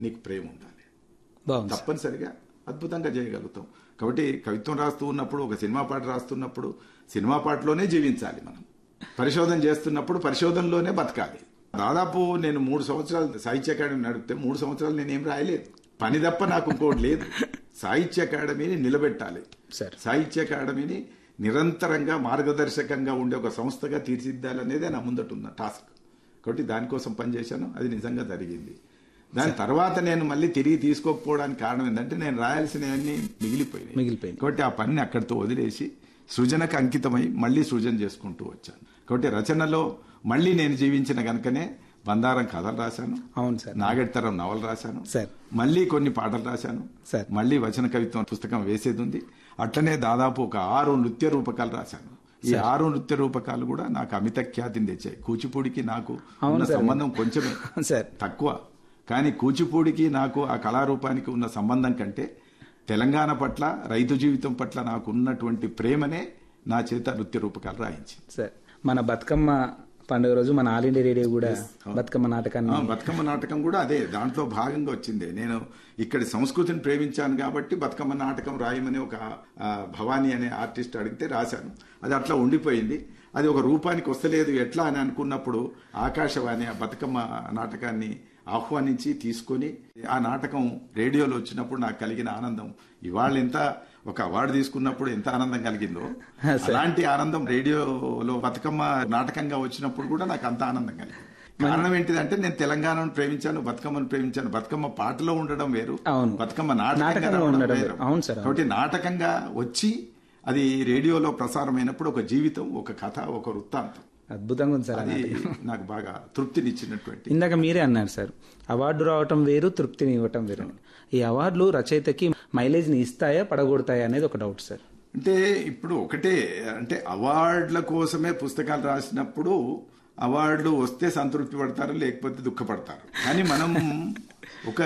నీకు ప్రేమ ఉండాలి బాగుంది సార్. తప్పనిసరిగా అద్భుతంగా చేయగలుగుతాం కాబట్టి కవిత్వం రాస్తూ ఉన్నప్పుడు ఒక సినిమా పాట రాస్తున్నప్పుడు సినిమా పాటలోనే జీవించాలి మనం పరిశోధన చేస్తున్నప్పుడు పరిశోధనలోనే బతకాలి దాదాపు నేను మూడు సంవత్సరాలు సాహిత్య అకాడమీ నడిపితే మూడు సంవత్సరాలు నేనేం రాయలేదు పని తప్ప నాకు ఇంకోటి లేదు సాహిత్య అకాడమీని నిలబెట్టాలి సార్. సాహిత్య అకాడమీని నిరంతరంగా మార్గదర్శకంగా ఉండే ఒక సంస్థగా తీర్చిదిద్దాలనేదే నా ముందట ఉన్న టాస్క్ కాబట్టి దానికోసం పనిచేశాను అది నిజంగా జరిగింది దాని తర్వాత నేను మళ్ళీ తిరిగి తీసుకోకపోవడానికి కారణం ఏంటంటే నేను రాయాల్సినవన్నీ మిగిలిపోయినాయి మిగిలిపోయినాయి. కాబట్టి ఆ పనిని అక్కడితో వదిలేసి సృజనకు అంకితమై మళ్ళీ సృజన చేసుకుంటూ వచ్చాను కాబట్టి రచనలో మళ్ళీ నేను జీవించిన గనుకనే బందారం కథలు రాశాను అవును సార్ నాగెడ్తరం నవలు రాశాను సార్. మళ్ళీ కొన్ని పాటలు రాశాను సార్. మళ్ళీ వచన కవిత్వం పుస్తకం వేసేది ఉంది అట్లనే దాదాపు ఒక ఆరు నృత్య రూపకాలు రాశాను ఈ ఆరు నృత్య రూపకాలు కూడా నాకు అమిత ఖ్యాతిని తెచ్చాయి కూచిపూడికి నాకు ఉన్న సార్. సంబంధం కొంచెమే సార్ తక్కువ కానీ కూచిపూడికి నాకు ఆ కళారూపానికి ఉన్న సంబంధం కంటే తెలంగాణ పట్ల రైతు జీవితం పట్ల నాకు ఉన్నటువంటి ప్రేమనే నా చేత నృత్య రూపకాలు రాయించింది సార్ మన బతుకమ్మ పండుగ రోజు మన ఆల్ ఇండియా రేడియో కూడా బతుకమ్మ నాటకాన్ని ఆ, బతుకమ్మ నాటకం కూడా అదే దాంట్లో భాగంగా వచ్చింది నేను ఇక్కడి సంస్కృతిని ప్రేమించాను కాబట్టి బతుకమ్మ నాటకం రాయమని ఒక ఆ, భవానీ అనే ఆర్టిస్ట్ అడిగితే రాశాను అది అట్లా ఉండిపోయింది అది ఒక రూపానికి వస్తలేదు ఎట్లా అని అనుకున్నప్పుడు ఆకాశవాణి ఆ బతుకమ్మ నాటకాన్ని ఆహ్వానించి తీసుకొని ఆ నాటకం రేడియోలో వచ్చినప్పుడు నాకు కలిగిన ఆనందం ఇవాళ ఎంత ఒక అవార్డు తీసుకున్నప్పుడు ఎంత ఆనందం కలిగిందో అలాంటి ఆనందం రేడియోలో బతుకమ్మ నాటకంగా వచ్చినప్పుడు కూడా నాకు అంత ఆనందం కలిగింది కారణం ఏంటిదంటే నేను తెలంగాణను ప్రేమించాను బతుకమ్మను ప్రేమించాను బతుకమ్మ పాటలో ఉండడం వేరు అవును. బతుకమ్మ నాటకంగా నాటకంగా రావడం ఉండడం వేరు వేరు. అవును సార్, అవును. కాబట్టి నాటకంగా వచ్చి అది రేడియోలో ప్రసారమైనప్పుడు ఒక జీవితం ఒక కథ ఒక వృత్తాంతం అద్భుతంగా ఉంది సార్ ఆ అది నాటకం. నాకు బాగా తృప్తినిచ్చినటువంటి ఇందాక మీరే అన్నారు సార్ అవార్డు రావటం వేరు తృప్తిని ఇవ్వటం వేరు అని. ఈ అవార్డులు రచయితకి మైలేజ్ ని ఇస్తాయా పడగొడతాయా అనేది ఒక డౌట్ సార్ అంటే ఇప్పుడు ఒకటే అంటే అవార్డుల కోసమే పుస్తకాలు రాసినప్పుడు అవార్డులు వస్తే సంతృప్తి పడతారు లేకపోతే దుఃఖపడతారు కానీ మనం ఒక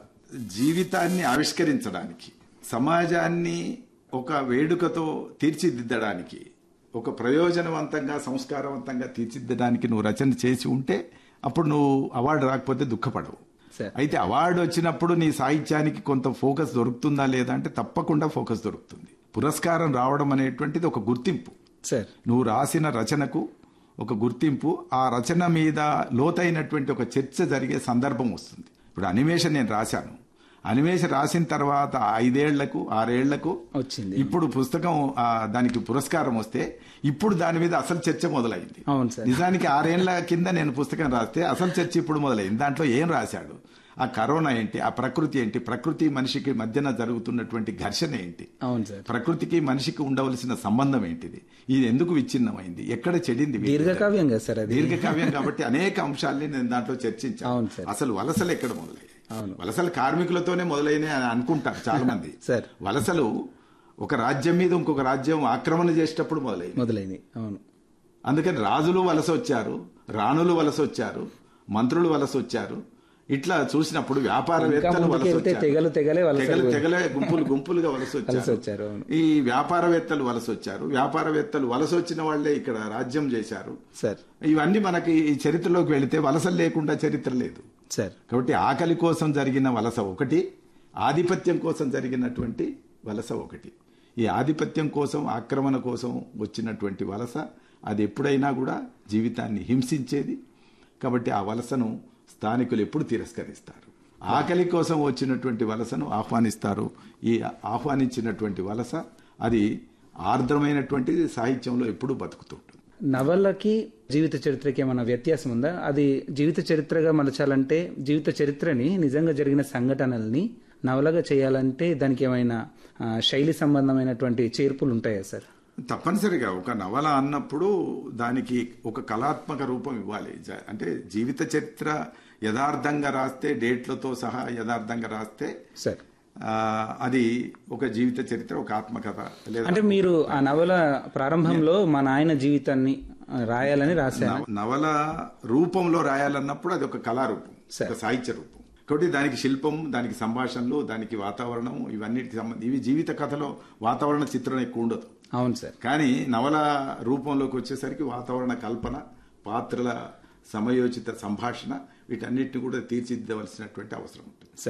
జీవితాన్ని ఆవిష్కరించడానికి సమాజాన్ని ఒక వేడుకతో తీర్చిదిద్దడానికి ఒక ప్రయోజనవంతంగా సంస్కారవంతంగా తీర్చిదిద్దడానికి నువ్వు రచన చేసి ఉంటే అప్పుడు నువ్వు అవార్డు రాకపోతే దుఃఖపడవు సార్ అయితే అవార్డు వచ్చినప్పుడు నీ సాహిత్యానికి కొంత ఫోకస్ దొరుకుతుందా లేదా అంటే తప్పకుండా ఫోకస్ దొరుకుతుంది పురస్కారం రావడం అనేటువంటిది ఒక గుర్తింపు సార్ నువ్వు రాసిన రచనకు ఒక గుర్తింపు ఆ రచన మీద లోతైనటువంటి ఒక చర్చ జరిగే సందర్భం వస్తుంది ఇప్పుడు అనిమేషన్ నేను రాశాను అనిమేషన్ రాసిన తర్వాత ఐదేళ్లకు ఆరేళ్లకు వచ్చింది ఇప్పుడు పుస్తకం ఆ, దానికి పురస్కారం వస్తే ఇప్పుడు దాని మీద అసలు చర్చ మొదలైంది అవును సార్ నిజానికి ఆరేళ్ల కింద నేను పుస్తకం రాస్తే అసలు చర్చ ఇప్పుడు మొదలైంది దాంట్లో ఏం రాశాడు ఆ కరోనా ఏంటి ఆ ప్రకృతి ఏంటి ప్రకృతి మనిషికి మధ్యన జరుగుతున్నటువంటి ఘర్షణ ఏంటి అవును సార్ ప్రకృతికి మనిషికి ఉండవలసిన సంబంధం ఏంటిది ఇది ఎందుకు విచ్ఛిన్నమైంది ఎక్కడ చెడింది వీటి దీర్ఘకావ్యం కదా సార్ అది దీర్ఘకావ్యం కాబట్టి అనేక అంశాల్ని నేను దాంట్లో చర్చించాను అవును సార్. అసలు వలసలు ఎక్కడ మొదలయ్యాయి అవును. వలసలు కార్మికులతోనే మొదలైనాయి అని అనుకుంటారు చాలా మంది సార్. వలసలు ఒక రాజ్యం మీద ఇంకొక రాజ్యం ఆక్రమణ చేసేటప్పుడు మొదలైంది మొదలైంది అవును అందుకని రాజులు వలస వచ్చారు రాణులు వలస వచ్చారు మంత్రులు వలస వచ్చారు ఇట్లా చూసినప్పుడు వ్యాపారవేత్తలు వలస ముందుకెళ్తే వచ్చారు తెగలు తెగలే వలస తెగలు తెగలే గుంపులు గుంపులుగా వలస వలస వచ్చారు వచ్చారు అవును ఈ వ్యాపారవేత్తలు వలస వచ్చారు వ్యాపారవేత్తలు వలస వచ్చిన వాళ్లే ఇక్కడ రాజ్యం చేశారు సార్ ఇవన్నీ మనకి ఈ చరిత్రలోకి వెళితే వలసలు లేకుండా చరిత్ర లేదు సార్ కాబట్టి ఆకలి కోసం జరిగిన వలస ఒకటి ఆధిపత్యం కోసం జరిగినటువంటి వలస ఒకటి ఈ ఆధిపత్యం కోసం ఆక్రమణ కోసం వచ్చినటువంటి వలస అది ఎప్పుడైనా కూడా జీవితాన్ని హింసించేది కాబట్టి ఆ వలసను స్థానికులు ఎప్పుడు తిరస్కరిస్తారు ఆకలి కోసం వచ్చినటువంటి వలసను ఆహ్వానిస్తారు ఈ ఆహ్వానించినటువంటి వలస అది ఆర్ద్రమైనటువంటిది సాహిత్యంలో ఎప్పుడూ బతుకుతుంటుంది నవలకి జీవిత చరిత్రకి ఏమైనా వ్యత్యాసం ఉందా అది జీవిత చరిత్రగా మలచాలంటే జీవిత చరిత్రని నిజంగా జరిగిన సంఘటనల్ని నవలగా చేయాలంటే దానికి ఏమైనా ఆ, శైలి సంబంధమైనటువంటి చేర్పులు ఉంటాయా సార్ తప్పనిసరిగా ఒక నవల అన్నప్పుడు దానికి ఒక కళాత్మక రూపం ఇవ్వాలి జ- అంటే జీవిత చరిత్ర యథార్థంగా రాస్తే డేట్లతో సహా యథార్థంగా రాస్తే సార్ ఆ, అది ఒక జీవిత చరిత్ర ఒక ఆత్మకథ లేదా అంటే మీరు ఆ నవల ప్రారంభంలో మా నాయన జీవితాన్ని ఆ, రాయాలని రాశారు నవ- నవల రూపంలో రాయాలన్నప్పుడు అది ఒక కళారూపం ఒక సాహిత్య రూపం కాబట్టి దానికి శిల్పం దానికి సంభాషణలు దానికి వాతావరణం ఇవన్నిటికి సంబంధం ఇవి జీవిత కథలో వాతావరణ చిత్రం ఎక్కువ ఉండదు అవును సార్ కానీ నవల రూపంలోకి వచ్చేసరికి వాతావరణ కల్పన పాత్రల సమయోచిత సంభాషణ వీటన్నిటిని కూడా తీర్చిదిద్దవలసినటువంటి అవసరం ఉంటుంది